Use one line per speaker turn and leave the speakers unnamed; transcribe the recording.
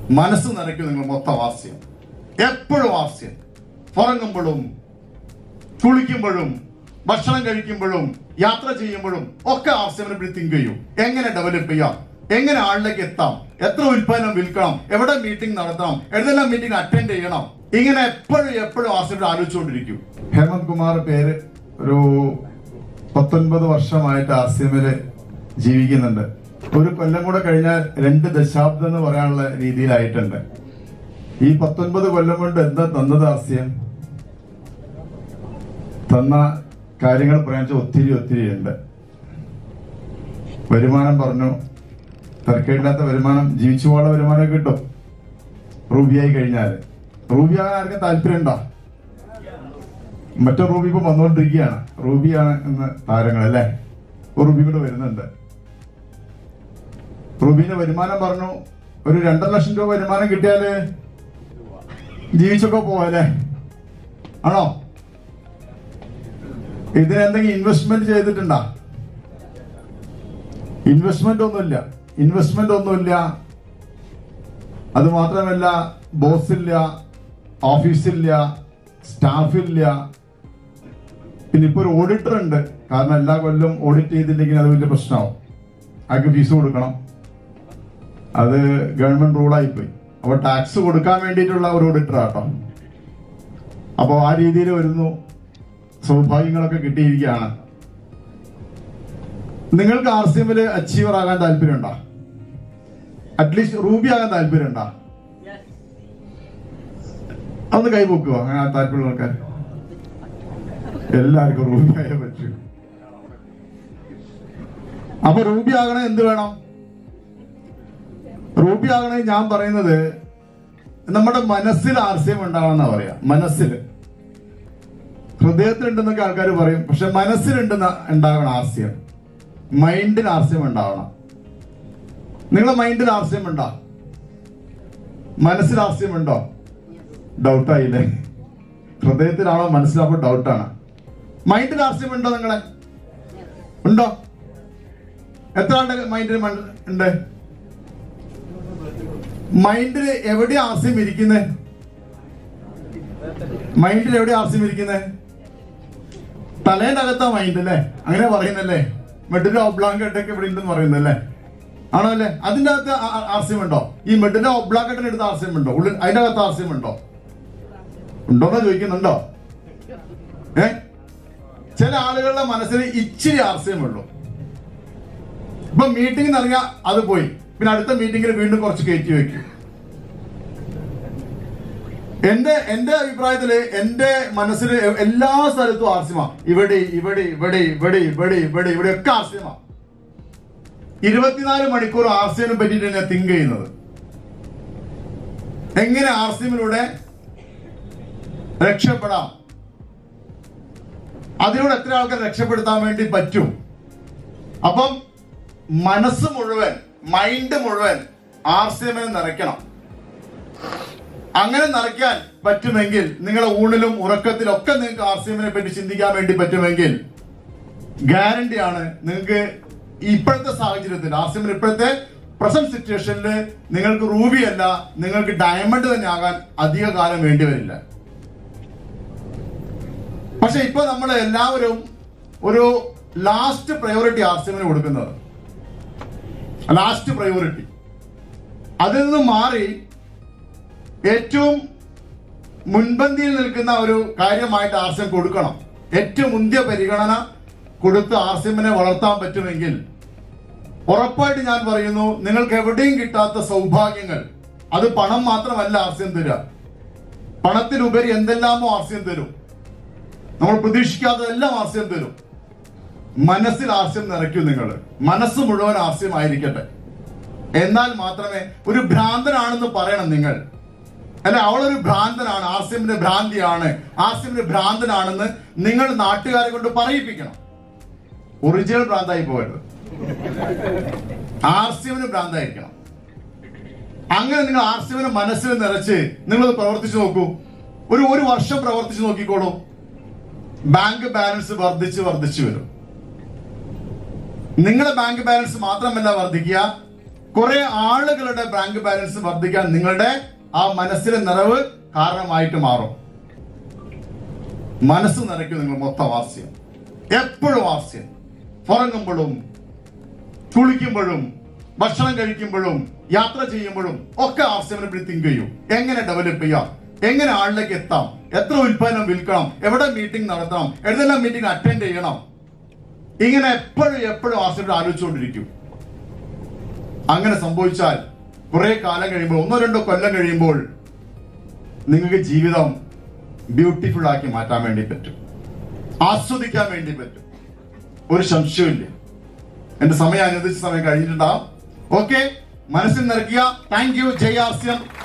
മനസ്സ് നിറയ്ക്കും നിങ്ങൾ മൊത്തം ആർസ്യം എപ്പോഴും ആർസ്യം ഉറങ്ങുമ്പോഴും കുളിക്കുമ്പോഴും ഭക്ഷണം കഴിക്കുമ്പോഴും യാത്ര ചെയ്യുമ്പോഴും ഒക്കെ ആർസ്യമിനെ പറ്റി തിങ്ക് ചെയ്യും എങ്ങനെ ഡെവലപ്പ് ചെയ്യാം എങ്ങനെ ആളിലേക്ക് എത്താം എത്ര ഉൽപ്പന്നം വിൽക്കണം എവിടെ മീറ്റിംഗ് നടത്തണം ഏതെല്ലാം മീറ്റിംഗ് അറ്റൻഡ് ചെയ്യണം ഇങ്ങനെ എപ്പോഴും എപ്പോഴും ആർസ്യം ആലോചിച്ചുകൊണ്ടിരിക്കും ഹേമന്ത് കുമാർ പേര് ഒരു പത്തൊൻപത് വർഷമായിട്ട് ആർ സി എമ്മില് ജീവിക്കുന്നുണ്ട് ഒരു കൊല്ലം കൂടെ കഴിഞ്ഞാൽ രണ്ട് ദശാബ്ദം എന്ന് പറയാനുള്ള രീതിയിലായിട്ടുണ്ട് ഈ പത്തൊൻപത് കൊല്ലം കൊണ്ട് എന്താ തന്നത് ആർ സി എം തന്ന കാര്യങ്ങൾ പറയാൻ വെച്ചാൽ ഒത്തിരി ഒത്തിരി ഉണ്ട് വരുമാനം പറഞ്ഞു തിരക്കേടില്ലാത്ത വരുമാനം ജീവിച്ചു പോകാനുള്ള വരുമാനം കിട്ടും റൂബിയായി കഴിഞ്ഞാൽ റൂബിയാകാൻ ആർക്കും താല്പര്യം ഉണ്ടോ മറ്റേ റൂബി ഇപ്പൊ വന്നുകൊണ്ടിരിക്കുകയാണ് റൂബിയാണ് എന്ന് താരങ്ങൾ അല്ലേ ഒരു റൂബി കൂടെ വരുന്നുണ്ട് റൂബിന്റെ വരുമാനം പറഞ്ഞു ഒരു രണ്ടര ലക്ഷം രൂപ വരുമാനം കിട്ടിയാല് ജീവിച്ചൊക്കെ പോവല്ലേ ആണോ ഇതിനെന്തെങ്കിലും ഇൻവെസ്റ്റ്മെന്റ് ചെയ്തിട്ടുണ്ടാ ഇൻവെസ്റ്റ്മെന്റ് ഒന്നുമില്ല ഇൻവെസ്റ്റ്മെന്റ് ഒന്നുമില്ല അത് മാത്രമല്ല ബോസില്ല ഓഫീസില്ല സ്റ്റാഫില്ല പിന്നെ ഇപ്പൊ ഒരു ഓഡിറ്റർ ഉണ്ട് കാരണം എല്ലാ കൊല്ലം ഓഡിറ്റ് ചെയ്തില്ലെങ്കിൽ അത് വലിയ പ്രശ്നമാവും അയാൾക്ക് ഫീസ് കൊടുക്കണം അത് ഗവൺമെന്റ് റൂളായി പോയി അപ്പൊ ടാക്സ് കൊടുക്കാൻ വേണ്ടിയിട്ടുള്ള ഒരു ഓഡിറ്റർ ആട്ടോ അപ്പൊ ആ രീതിയിൽ വരുന്നു സൗഭാഗ്യങ്ങളൊക്കെ കിട്ടിയിരിക്കുകയാണ് നിങ്ങൾക്ക് ആർ സി എമ്മില് അച്ചീവർ ആകാൻ താല്പര്യമുണ്ടോ അറ്റ്ലീസ്റ്റ് റൂബി ആകാൻ താല്പര്യമുണ്ടോ അതൊന്ന് കൈപോക്കുക അങ്ങനെ ആ താല്പര്യമുള്ള ആൾക്കാർ എല്ലാവർക്കും റൂബി ആയേ പറ്റൂ അപ്പൊ റൂബി ആകണേ എന്ത് വേണം റൂബി ആകണേ ഞാൻ പറയുന്നത് നമ്മുടെ മനസ്സിൽ ആർസ്യം ഉണ്ടാവണമെന്നാ പറയാ മനസ്സിൽ ഹൃദയത്തിലുണ്ടെന്നൊക്കെ ആൾക്കാർ പറയും പക്ഷെ മനസ്സിലുണ്ടെന്ന് ഉണ്ടാകണം ആർസ്യം മൈൻഡിൽ ആർസ്യം ഉണ്ടാവണം നിങ്ങളെ മൈൻഡിൽ ആർസ്യം ഉണ്ടോ മനസ്സിൽ ആർസ്യം ഉണ്ടോ ഡൗട്ടായില്ലേ ഹൃദയത്തിലാണോ മനസ്സിലാവുമ്പോൾ ഡൗട്ടാണ് മൈൻഡിൽ ആർസ്യം ഉണ്ടോ നിങ്ങളെ ഉണ്ടോ എത്ര ആളുടെ മൈൻഡിൽ ഉണ്ട് മൈൻഡിൽ എവിടെ ആർസ്യം ഇരിക്കുന്നത് മൈൻഡിൽ എവിടെ ആർസ്യം ഇരിക്കുന്നത് തലേന്റെ അകത്താ മൈൻഡ് അല്ലേ അങ്ങനെ പറയുന്നല്ലേ മെഡിലെ ഒബ്ലാങ്കട്ടൊക്കെ ഇവിടെ ഉണ്ടെന്ന് പറയുന്നല്ലേ ആണോ അല്ലേ അതിന്റെ അകത്ത് ആ- ആ- ആർസ്യം ഉണ്ടോ ഈ മെഡിലെ ഒബ്ലാങ്കട്ടിന് എടുത്ത് ആർസ്യം ഉണ്ടോ ഉള്ളിൽ അതിന്റെ അകത്ത് ആർസ്യം ഉണ്ടോ ഉണ്ടോന്ന് ചോദിക്കുന്നുണ്ടോ ഏ ചില ആളുകളുടെ മനസ്സിൽ ഇച്ചിരി ആർസ്യമുള്ളൂ ഇപ്പൊ മീറ്റിംഗ് ഇറങ്ങിയാ അത് പോയി പിന്നെ അടുത്ത മീറ്റിംഗിൽ വീണ്ടും കുറച്ച് കയറ്റി വെക്കും എന്റെ എന്റെ അഭിപ്രായത്തില് എന്റെ മനസ്സിൽ എല്ലാ സ്ഥലത്തും ആർസ്യമാ ഇവിടെ ഇവിടെ ഇവിടെ ഇവിടെ ഇവിടെ ഇവിടെ ഇവിടെ ഒക്കെ ആർസ്യമാ ഇരുപത്തിനാല് മണിക്കൂർ ആർസ്യനെ പറ്റിയിട്ട് ഞാൻ തിങ്ക് ചെയ്യുന്നത് എങ്ങനെ ആർസ്യമിലൂടെ രക്ഷപ്പെടാം അതിലൂടെ എത്ര ആൾക്കാർ രക്ഷപ്പെടുത്താൻ വേണ്ടി പറ്റും അപ്പം മനസ്സ് മുഴുവൻ മൈൻഡ് മുഴുവൻ ആർസ്യമിനെ നിറയ്ക്കണം അങ്ങനെ നിറയ്ക്കാൻ പറ്റുമെങ്കിൽ നിങ്ങളെ ഊണിലും ഉറക്കത്തിലും ഒക്കെ നിങ്ങൾക്ക് ആർ സി എമ്മിനെ പറ്റി ചിന്തിക്കാൻ വേണ്ടി പറ്റുമെങ്കിൽ ഗ്യാരണ്ടി ആണ് നിങ്ങൾക്ക് ഇപ്പോഴത്തെ സാഹചര്യത്തിൽ ആർ സി എമ്മിന് ഇപ്പോഴത്തെ പ്രസന്റ് സിറ്റുവേഷനിൽ നിങ്ങൾക്ക് റൂബി അല്ല നിങ്ങൾക്ക് ഡയമണ്ട് തന്നെ ആകാൻ അധിക കാലം വേണ്ടി വരില്ല പക്ഷെ ഇപ്പൊ നമ്മൾ എല്ലാവരും ഒരു ലാസ്റ്റ് പ്രയോറിറ്റി ആർ സി എമ്മിന് കൊടുക്കുന്നത് ലാസ്റ്റ് പ്രയോറിറ്റി അതിൽ നിന്ന് മാറി ഏറ്റവും മുൻപന്തിയിൽ നിൽക്കുന്ന ഒരു കാര്യമായിട്ട് ആർസ്യം കൊടുക്കണം ഏറ്റവും മുന്തിയ പരിഗണന കൊടുത്ത് ആർസ്യമിനെ വളർത്താൻ പറ്റുമെങ്കിൽ ഉറപ്പായിട്ട് ഞാൻ പറയുന്നു നിങ്ങൾക്ക് എവിടെയും കിട്ടാത്ത സൗഭാഗ്യങ്ങൾ അത് പണം മാത്രമല്ല ആർസ്യം തരിക പണത്തിലുപരി എന്തെല്ലാമോ ആർസ്യം തരും നമ്മൾ പ്രതീക്ഷിക്കാത്തതെല്ലാം ആർസ്യം തരും മനസ്സിൽ ആർസ്യം നിറയ്ക്കും നിങ്ങൾ മനസ്സ് മുഴുവൻ ആർസ്യമായിരിക്കട്ടെ എന്നാൽ മാത്രമേ ഒരു ഭ്രാന്തനാണെന്ന് പറയണം നിങ്ങൾ അല്ല അവളൊരു ഭ്രാന്തനാണ് ആസിമിന്റെ ഭ്രാന്തിയാണ് ആസിമിന്റെ ഭ്രാന്തനാണെന്ന് നിങ്ങൾ നാട്ടുകാരെ കൊണ്ട് പറയിപ്പിക്കണം ഒറിജിനൽ ഭ്രാന്തായി പോകരുത് ആർസിമിന് ഭ്രാന്തായിരിക്കണം അങ്ങനെ നിങ്ങൾ ആർസിമിന് മനസ്സിൽ നിറച്ച് നിങ്ങളത് പ്രവർത്തിച്ചു നോക്കൂ ഒരു ഒരു വർഷം പ്രവർത്തിച്ചു നോക്കിക്കോളൂ ബാങ്ക് ബാലൻസ് വർദ്ധിച്ച് വർദ്ധിച്ചു വരും നിങ്ങളുടെ ബാങ്ക് ബാലൻസ് മാത്രമല്ല വർദ്ധിക്കുക കുറെ ആളുകളുടെ ബാങ്ക് ബാലൻസ് വർദ്ധിക്കാൻ നിങ്ങളുടെ ആ മനസ്സിലെ നിറവ് കാരണമായിട്ട് മാറും മനസ്സ് നിറയ്ക്കും നിങ്ങൾ മൊത്തം ആസ്യം എപ്പോഴും ആസ്യം ഉറങ്ങുമ്പോഴും കുളിക്കുമ്പോഴും ഭക്ഷണം കഴിക്കുമ്പോഴും യാത്ര ചെയ്യുമ്പോഴും ഒക്കെ ആർസിയമിനെ പറ്റി തിങ്ക് ചെയ്യും എങ്ങനെ ഡെവലപ്പ് ചെയ്യാം എങ്ങനെ ആളിലേക്ക് എത്താം എത്ര ഉൽപ്പന്നം വിൽക്കണം എവിടെ മീറ്റിംഗ് നടത്തണം ഏതെല്ലാം മീറ്റിംഗ് അറ്റൻഡ് ചെയ്യണം ഇങ്ങനെ എപ്പോഴും എപ്പോഴും ആർസിയോട് ആലോചിച്ചുകൊണ്ടിരിക്കും അങ്ങനെ സംഭവിച്ചാൽ കുറെ കാലം കഴിയുമ്പോൾ ഒന്നോ രണ്ടോ കൊല്ലം കഴിയുമ്പോൾ നിങ്ങൾക്ക് ജീവിതം ബ്യൂട്ടിഫുൾ ആക്കി മാറ്റാൻ വേണ്ടി പറ്റും ആസ്വദിക്കാൻ വേണ്ടി പറ്റും ഒരു സംശയമില്ല എന്റെ സമയം അനുവദിച്ച സമയം കഴിഞ്ഞിട്ടുണ്ടാവും ഓക്കെ മനസ്സിൽ നിറയ്ക്കുക താങ്ക് യു ജയ് ആസ്യം